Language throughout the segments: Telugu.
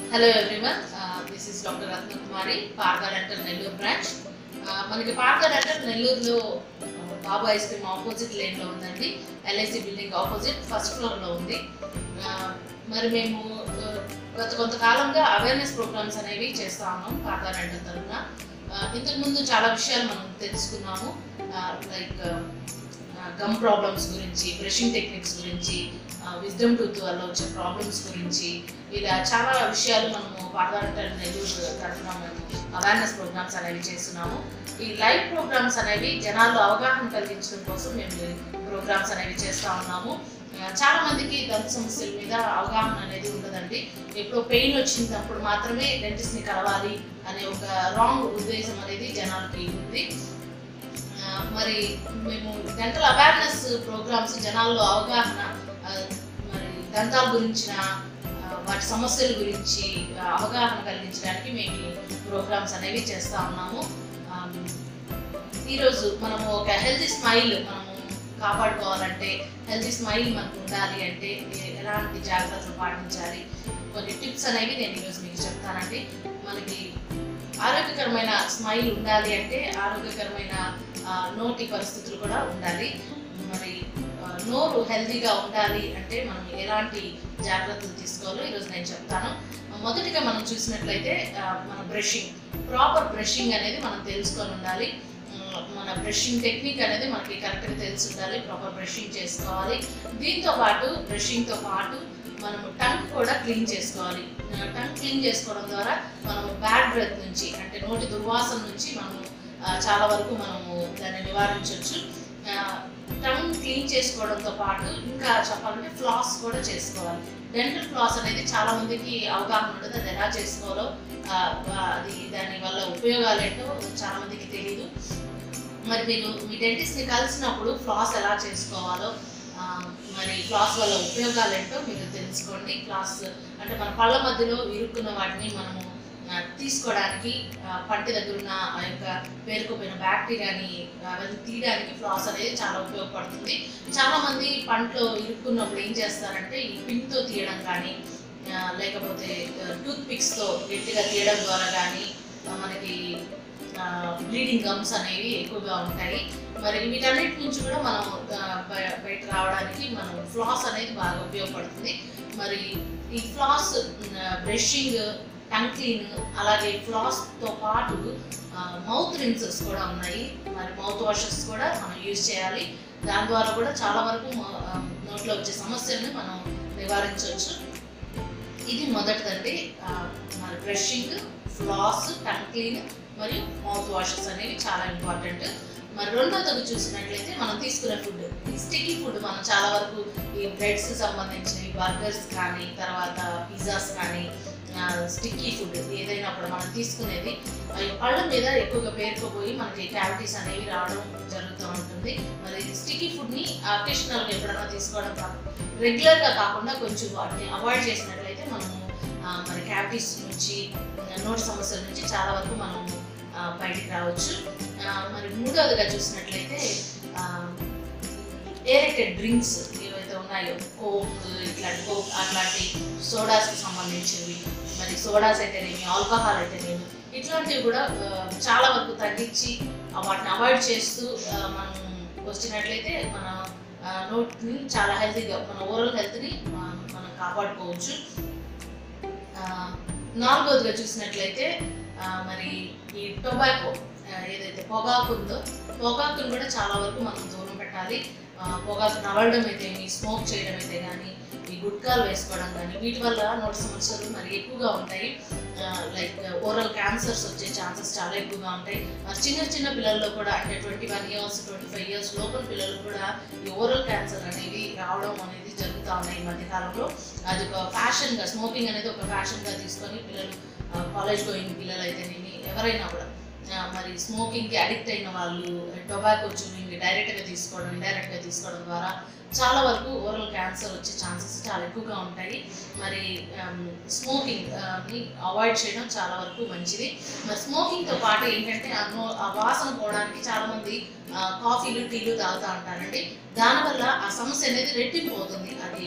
hello everyone this is doctor Ratna Kumari పార్గా డెంటల్ నెల్లూరు బ్రాంచ్ మనకి పార్గా డెంటల్ నెల్లూరులో uh, Babu ice cream opposite లేన్లో ఉందండి ఎల్ఐసి బిల్డింగ్ ఆపోజిట్ ఫస్ట్ ఫ్లోర్లో ఉంది Uh, మరి మేము uh, గత కొంతకాలంగా అవేర్నెస్ ప్రోగ్రామ్స్ అనేవి చేస్తా ఉన్నాం పార్గా డెంటల్ తరఫున ఇంతకు ముందు చాలా విషయాలు మనం తెలుసుకున్నాము లైక్ గమ్ ప్రాబ్లమ్స్ గురించి బ్రషింగ్ టెక్నిక్స్ గురించి విజ్డమ్ టూత్ వల్ల వచ్చే ప్రాబ్లమ్స్ గురించి ఇలా చాలా విషయాలు మనము పార్లమెంటల్ నెల్లూరు తరఫున మేము అవేర్నెస్ ప్రోగ్రామ్స్ అనేవి చేస్తున్నాము ఈ లైవ్ ప్రోగ్రామ్స్ అనేవి జనాల్లో అవగాహన కలిగించడం కోసం మేము ప్రోగ్రామ్స్ అనేవి చేస్తూ ఉన్నాము ఆ, చాలా మందికి దంత సమస్యల మీద అవగాహన అనేది ఉండదండి ఎప్పుడో పెయిన్ వచ్చినప్పుడు మాత్రమే డెంటిస్ట్ని కలవాలి అనే ఒక రాంగ్ ఉద్దేశం అనేది జనాలకి ఉంది ఆ, మరి మేము డెంటల్ అవేర్నెస్ ప్రోగ్రామ్స్ జనాల్లో అవగాహన ఆ, మరి దంతాల గురించిన ఆ, వాటి సమస్యల గురించి ఆ, అవగాహన కలిగించడానికి మేము ఈ ప్రోగ్రామ్స్ అనేవి చేస్తూ ఉన్నాము ఆ, ఈరోజు మనము ఒక హెల్తీ స్మైల్ మనము కాపాడుకోవాలంటే హెల్తీ స్మైల్ మనకు ఉండాలి అంటే ఏ- ఎలాంటి జాగ్రత్తలు పాటించాలి కొన్ని టిప్స్ అనేవి నేను ఈరోజు మీకు చెప్తానండి మనకి ఆరోగ్యకరమైన స్మైల్ ఉండాలి అంటే ఆరోగ్యకరమైన ఆ, నోటి పరిస్థితులు కూడా ఉండాలి మరి ఆ, నోరు హెల్తీగా ఉండాలి అంటే మనం ఎలాంటి జాగ్రత్తలు తీసుకోవాలో ఈరోజు నేను చెప్తాను మొదటిగా మనం చూసినట్లయితే ఆ, మన బ్రషింగ్ ప్రాపర్ బ్రషింగ్ అనేది మనం తెలుసుకొని ఉండాలి ఉమ్, మన బ్రషింగ్ టెక్నిక్ అనేది మనకి కరెక్ట్గా తెలిసి ఉండాలి ప్రాపర్ బ్రషింగ్ చేసుకోవాలి దీంతో పాటు బ్రషింగ్తో పాటు మనము టంగ్ కూడా క్లీన్ చేసుకోవాలి టంగ్ క్లీన్ చేసుకోవడం ద్వారా మనము బ్యాడ్ బ్రెత్ నుంచి అంటే నోటి దుర్వాసన నుంచి మనము ఆ, చాలా వరకు మనము దాన్ని నివారించవచ్చు టంగ్ క్లీన్ చేసుకోవడంతో పాటు ఇంకా చెప్పాలంటే ఫ్లాస్ కూడా చేసుకోవాలి డెంటల్ ఫ్లాస్ అనేది చాలా మందికి అవగాహన ఉండదు అది ఎలా చేసుకోవాలో ఆ, ఆ, అది దాని వల్ల ఉపయోగాలు ఏంటో చాలా మందికి తెలియదు మరి మీరు మీ డెంటిస్ట్ని కలిసినప్పుడు ఫ్లాస్ ఎలా చేసుకోవాలో ఆ, మరి ఫ్లాస్ వల్ల ఉపయోగాలు ఏంటో మీరు తెలుసుకోండి ఫ్లాస్ అంటే మన పళ్ళ మధ్యలో ఇరుక్కున్న వాటిని మనము ఆ, తీసుకోవడానికి ఆ, పంటి దగ్గర ఉన్న ఆ యొక్క పేరుకుపోయిన బ్యాక్టీరియాని అవన్నీ తీయడానికి ఫ్లాస్ అనేది చాలా ఉపయోగపడుతుంది చాలా మంది పంటలో ఇరుక్కున్నప్పుడు ఏం చేస్తారంటే ఈ పిన్తో తీయడం కానీ ఆ, లేకపోతే టూత్ పిక్స్తో గట్టిగా తీయడం ద్వారా కానీ ఆ, మనకి బ్లీడింగ్ గమ్స్ అనేవి ఎక్కువగా ఉంటాయి మరి వీటన్నిటి నుంచి కూడా మనం ఆ, బయ- బయట రావడానికి మనం ఫ్లాస్ అనేది బాగా ఉపయోగపడుతుంది మరి ఈ ఫ్లాస్ బ్రషింగ్ టంగ్ క్లీన్ అలాగే ఫ్లాస్తో పాటు మౌత్ రిన్సెస్ కూడా ఉన్నాయి మరి మౌత్ వాషెస్ కూడా మనం యూజ్ చేయాలి దాని ద్వారా కూడా చాలా వరకు మ- ఆ, నోట్లో వచ్చే సమస్యల్ని మనం నివారించవచ్చు ఇది మొదటిదండి ఆ, మరి బ్రషింగ్ ఫ్లాస్ టంగ్ క్లీన్ మరియు మౌత్ వాషెస్ అనేవి చాలా ఇంపార్టెంట్ మరి రెండోది చూసినట్లయితే మనం తీసుకునే ఫుడ్ ఈ స్టికీ ఫుడ్ మనం చాలా వరకు ఈ బ్రెడ్స్ సంబంధించినవి బర్గర్స్ కానీ తర్వాత పిజ్జాస్ కానీ స్టిక్కీ ఫుడ్ ఏదైనా కూడా మనం తీసుకునేది అవి పళ్ళ మీద ఎక్కువగా పేరుకుపోయి మనకి క్యావిటీస్ అనేవి రావడం జరుగుతూ ఉంటుంది మరి స్టిక్కీ ఫుడ్ని అకేషనల్గా ఎప్పుడైనా తీసుకోవడం కాకుండా రెగ్యులర్గా కాకుండా కొంచెం వాటిని అవాయిడ్ చేసినట్లయితే మనము ఆ, మరి క్యావిటీస్ నుంచి నోటి సమస్యల నుంచి చాలా వరకు మనం ఆ, బయటికి రావచ్చు ఆ, మరి మూడవదిగా చూసినట్లయితే ఏరేటెడ్ డ్రింక్స్ ఏవైతే ఉన్నాయో కోక్ ఇట్లాంటి కోక్ అట్లాంటి సోడాస్కి సంబంధించినవి మరి సోడాస్ అయితేనేమి ఆల్కహాల్ అయితేనేమి ఇట్లాంటివి కూడా ఆ, చాలా వరకు తగ్గించి ఆ, వాటిని అవాయిడ్ చేస్తూ ఆ, మనం వచ్చినట్లయితే మన ఆ, నోట్ని చాలా హెల్తీగా మన ఓరల్ హెల్త్ని మనం కాపాడుకోవచ్చు ఆ, నాలుగవదిగా చూసినట్లయితే ఆ, మరి ఈ టొబాకో ఆ, ఏదైతే పొగాకు ఉందో పొగాకును కూడా చాలా వరకు మనం దూరం పెట్టాలి ఆ, పొగాకు నవలడం అయితే స్మోక్ చేయడం అయితే కానీ ఈ గుట్కాలు వేసుకోవడం కానీ వీటి వల్ల నోటి సమస్యలు మరి ఎక్కువగా ఉంటాయి లైక్ ఓరల్ క్యాన్సర్స్ వచ్చే ఛాన్సెస్ చాలా ఎక్కువగా ఉంటాయి మరి చిన్న చిన్న పిల్లల్లో కూడా అంటే twenty one years twenty five years లోపల పిల్లలు కూడా ఈ ఓరల్ క్యాన్సర్ అనేవి రావడం అనేది జరుగుతూ ఉన్నాయి ఈ మధ్య కాలంలో అది ఒక ఫ్యాషన్గా స్మోకింగ్ అనేది ఒక ఫ్యాషన్గా తీసుకొని పిల్లలు కాలేజ్ గోయింగ్ పిల్లలు అయితేనేమి ఎవరైనా కూడా ఆ, మరి స్మోకింగ్కి అడిక్ట్ అయిన వాళ్ళు టొబాకో చూపింగ్ డైరెక్ట్గా తీసుకోవడం ఇండైరెక్ట్గా తీసుకోవడం ద్వారా చాలా వరకు ఓరల్ క్యాన్సర్ వచ్చే ఛాన్సెస్ చాలా ఎక్కువగా ఉంటాయి మరి స్మోకింగ్ ని అవాయిడ్ చేయడం చాలా వరకు మంచిది మరి స్మోకింగ్తో పాటు ఏంటంటే ఆ నో- ఆ వాసన పోవడానికి చాలా మంది ఆ, కాఫీలు టీలు తాగుతూ ఉంటారండి దానివల్ల ఆ సమస్య అనేది రెట్టింపు అవుతుంది అది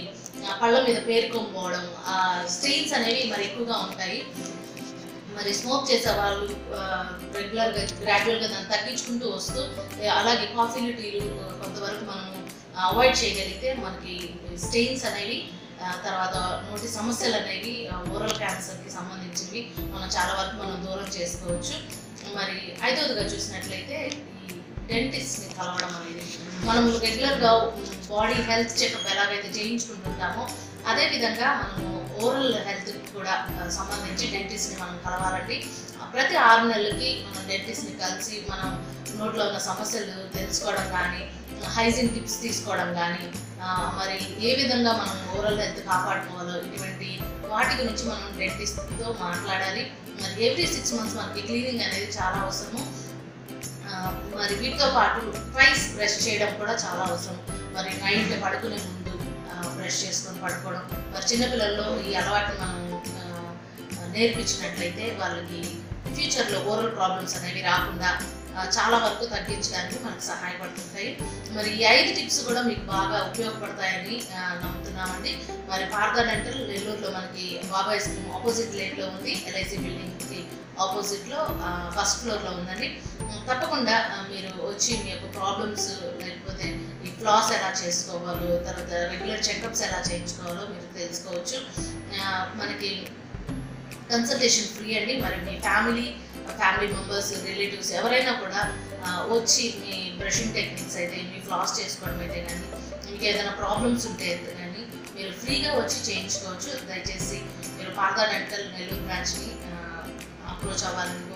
ఆ పళ్ళ మీద పేరుకోకపోవడం ఆ స్టెయిన్స్ అనేవి మరి ఎక్కువగా ఉంటాయి మరి స్మోక్ చేసే వాళ్ళు రెగ్యులర్గా గ్రాడ్యువల్గా దాన్ని తగ్గించుకుంటూ వస్తూ ఏ, అలాగే కాఫీలు టీలు ఆ, కొంతవరకు మనము అవాయిడ్ చేయగలిగితే మనకి స్టెయిన్స్ అనేవి ఆ, తర్వాత నోటి సమస్యలు అనేవి ఓరల్ క్యాన్సర్కి సంబంధించినవి మనం చాలా వరకు మనం దూరం చేసుకోవచ్చు మరి ఐదవదిగా చూసినట్లయితే ఈ డెంటిస్ట్ని కలవడం అనేది మనం రెగ్యులర్గా బాడీ హెల్త్ చెకప్ ఎలాగైతే చేయించుకుంటుంటామో అదే విధంగా మనము ఓరల్ హెల్త్ కూడా ఆ, సంబంధించి డెంటిస్ట్ని మనం కలవాలండి ఆ, ప్రతి ఆరు నెలలకి మనం డెంటిస్ట్ని కలిసి మనం నోట్లో ఉన్న సమస్యలు తెలుసుకోవడం కానీ హైజీన్ టిప్స్ తీసుకోవడం కానీ ఆ, మరి ఏ విధంగా మనం ఓరల్ హెల్త్ కాపాడుకోవాలో ఇటువంటి వాటి గురించి మనం డెంటిస్ట్తో మాట్లాడాలి మరి ఎవ్రీ సిక్స్ మంత్స్ మనకి క్లీనింగ్ అనేది చాలా అవసరము ఆ, మరి వీటితో పాటు ట్వైస్ బ్రష్ చేయడం కూడా చాలా అవసరం మరి నైట్ పడుకునే ముందు బ్రష్ చేసుకొని పడుకోవడం మరి చిన్నపిల్లల్లో ఈ అలవాటు మనం ఆ, నేర్పించినట్లయితే వాళ్ళకి ఫ్యూచర్లో ఓరల్ ప్రాబ్లమ్స్ అనేవి రాకుండా ఆ, చాలా వరకు తగ్గించడానికి మనకు సహాయపడుతుంటాయి మరి ఈ ఐదు టిప్స్ కూడా మీకు బాగా ఉపయోగపడతాయని ఆ, నమ్ముతున్నామండి మరి పార్దా డెంటల్ నెల్లూరులో మనకి బాబాయ్ స్కూల్ ఆపోజిట్ లేన్లో ఉంది ఎల్ఐసి బిల్డింగ్కి ఆపోజిట్లో ఫస్ట్ ఫ్లోర్లో ఉందండి తప్పకుండా ఆ, మీరు వచ్చి మీ యొక్క ప్రాబ్లమ్స్ లేకపోతే ఈ ఫ్లాస్ ఎలా చేసుకోవాలో తర్వాత రెగ్యులర్ చెకప్స్ ఎలా చేయించుకోవాలో మీరు తెలుసుకోవచ్చు ఆ, మనకి కన్సల్టేషన్ ఫ్రీ అండి మరి మీ ఫ్యామిలీ ఫ్యామిలీ మెంబర్స్ రిలేటివ్స్ ఎవరైనా కూడా ఆ, వచ్చి మీ బ్రషింగ్ టెక్నిక్స్ అయితే మీ ఫ్లాస్ చేసుకోవడం అయితే కానీ మీకు ఏదైనా ప్రాబ్లమ్స్ ఉంటే అయితే కానీ మీరు ఫ్రీగా వచ్చి చేయించుకోవచ్చు దయచేసి మీరు పార్దా డెంటల్ నెల్లూరు బ్రాంచ్ని అప్రోచ్ అవ్వాలని